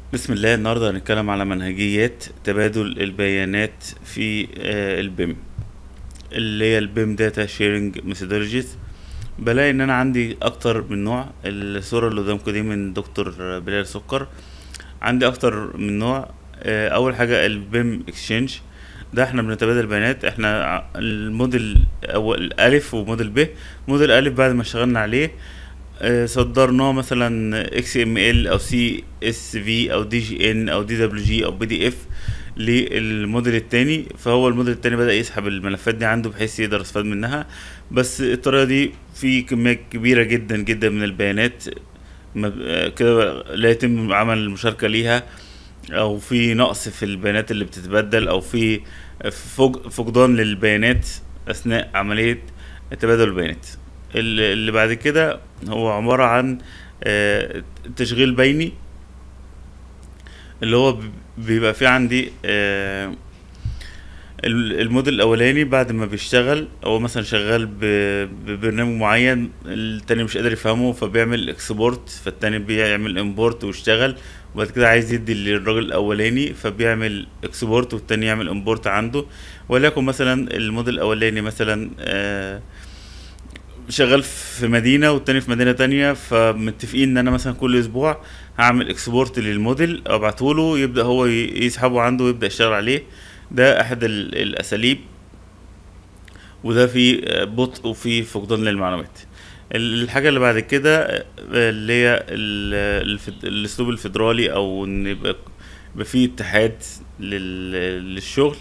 بسم الله النهارده هنتكلم على منهجيات تبادل البيانات في آه، البيم اللي هي البيم داتا شيرنج ميثودولوجيز بلاقي ان انا عندي اكتر من نوع الصورة اللي قدامكم دي من دكتور بلال سكر عندي اكتر من نوع آه، اول حاجة البيم اكسشينج ده احنا بنتبادل بيانات احنا ع- الموديل اول الف وموديل ب موديل الف بعد ما اشتغلنا عليه آه، صدرناه مثلا اكس ام ال او سي اس في او دي جي ان او دي دبليو جي او بي دي اف للموديل التاني فهو الموديل التاني بدأ يسحب الملفات دي عنده بحيث يقدر يستفاد منها بس الطريقة دي في كمية كبيرة جدا جدا من البيانات ما- آه، كده لا يتم عمل المشاركة ليها او في نقص في البيانات اللي بتتبدل او في فق- فقدان للبيانات اثناء عملية تبادل البيانات ال- اللي بعد كده هو عبارة عن آه، تشغيل بيني اللي هو ب- بيبقى في عندي آه، ال- الموديل الاولاني بعد ما بيشتغل هو مثلا شغال ب- ببرنامج معين التاني مش قادر يفهمه فبيعمل اكسبورت فالتاني بيعمل امبورت ويشتغل وبعد كده عايز يدي للراجل الاولاني فبيعمل اكسبورت والتاني يعمل امبورت عنده وليكن مثلا الموديل الاولاني مثلا آه شغال في مدينة والتاني في مدينة تانية فمتفقين ان انا مثلا كل اسبوع هعمل اكسبورت للموديل ابعتهوله يبدأ هو ي- يسحبه عنده ويبدأ يشتغل عليه ده احد ال- الاساليب وده في بطء وفي فقدان للمعلومات ال- الحاجة اللي بعد كده آه، اللي هي ال- الفد- الاسلوب الفيدرالي او ان يبقى يبقى في اتحاد لل- للشغل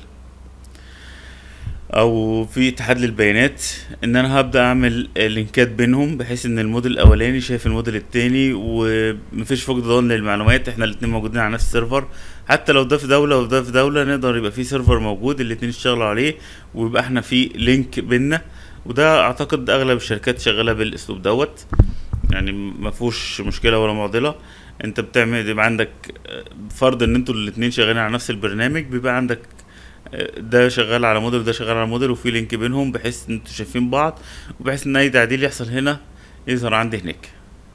او في اتحاد للبيانات ان انا هبدا اعمل لينكات بينهم بحيث ان الموديل الاولاني شايف الموديل التاني ومفيش فقدان للمعلومات احنا الاتنين موجودين على نفس السيرفر حتى لو ده في دوله وده في دوله نقدر يبقى في سيرفر موجود الاتنين يشتغلوا عليه ويبقى احنا في لينك بينا وده اعتقد اغلب الشركات شغاله بالاسلوب دوت يعني ما فيهوش مشكله ولا معضله انت بتعمل يبقى عندك آه، فرض ان انتوا الاتنين شغالين على نفس البرنامج بيبقى عندك آه، ده شغال على موديل وده شغال على موديل وفي لينك بينهم بحيث ان انتوا شايفين بعض وبحيث ان اي تعديل يحصل هنا يظهر عندي هناك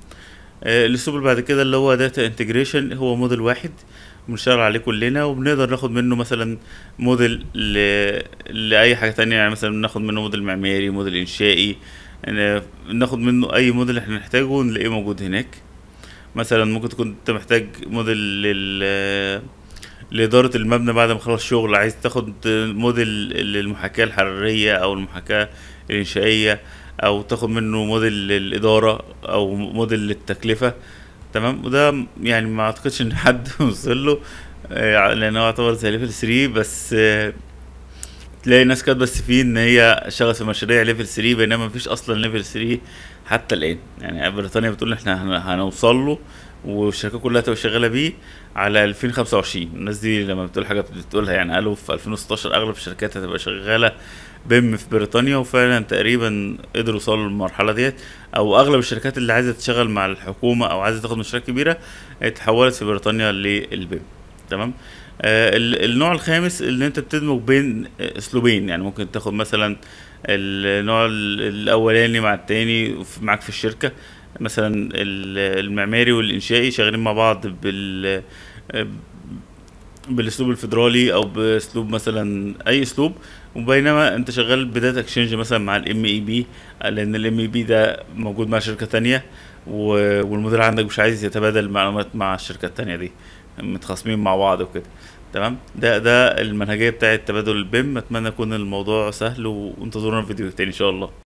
آه، الاسلوب اللي بعد كده اللي هو داتا انتجريشن هو موديل واحد بنشتغل عليه كلنا وبنقدر ناخد منه مثلا موديل ل... لاي حاجه تانية يعني مثلا ناخد منه موديل معماري موديل انشائي آه، ناخد منه اي موديل احنا نحتاجه ونلاقيه موجود هناك مثلا ممكن تكون انت محتاج موديل لل لإدارة المبنى بعد ما خلص شغل عايز تاخد موديل للمحاكاة الحرارية أو المحاكاة الإنشائية أو تاخد منه موديل للإدارة أو موديل للتكلفة تمام وده يعني ما أعتقدش إن حد وصل له آه، لأن هو يعتبر زي ليفل 3 بس آه، تلاقي ناس كانت بس فيه ان هي شغلت في مشاريع ليفل 3 بينما مفيش اصلا ليفل 3 حتى الان يعني بريطانيا بتقول احنا هن- هنوصل له والشركات كلها تبقى شغاله بيه على 2025 الناس دي لما بتقول حاجه بتقولها يعني قالوا في 2016 اغلب الشركات هتبقى شغاله بيم في بريطانيا وفعلا تقريبا قدروا يوصلوا للمرحله ديت او اغلب الشركات اللي عايزه تشتغل مع الحكومه او عايزه تاخد مشاريع كبيره اتحولت في بريطانيا للبيم تمام آه ال- النوع الخامس اللي انت بتدمج بين آه، اسلوبين يعني ممكن تاخد مثلا النوع ال- الاولاني مع التاني في- معاك في الشركه مثلا ال- المعماري والانشائي شغالين مع بعض بال آه، بالاسلوب الفيدرالي او باسلوب مثلا اي اسلوب وبينما انت شغال بداتا اكسشينج مثلا مع الام اي بي لان الام اي بي ده موجود مع شركه تانية و- والمدير عندك مش عايز يتبادل معلومات مع الشركه التانية دي متخاصمين مع بعض وكده تمام ده ده المنهجيه بتاعه تبادل البيم اتمنى يكون الموضوع سهل وانتظرونا في فيديو تاني ان شاء الله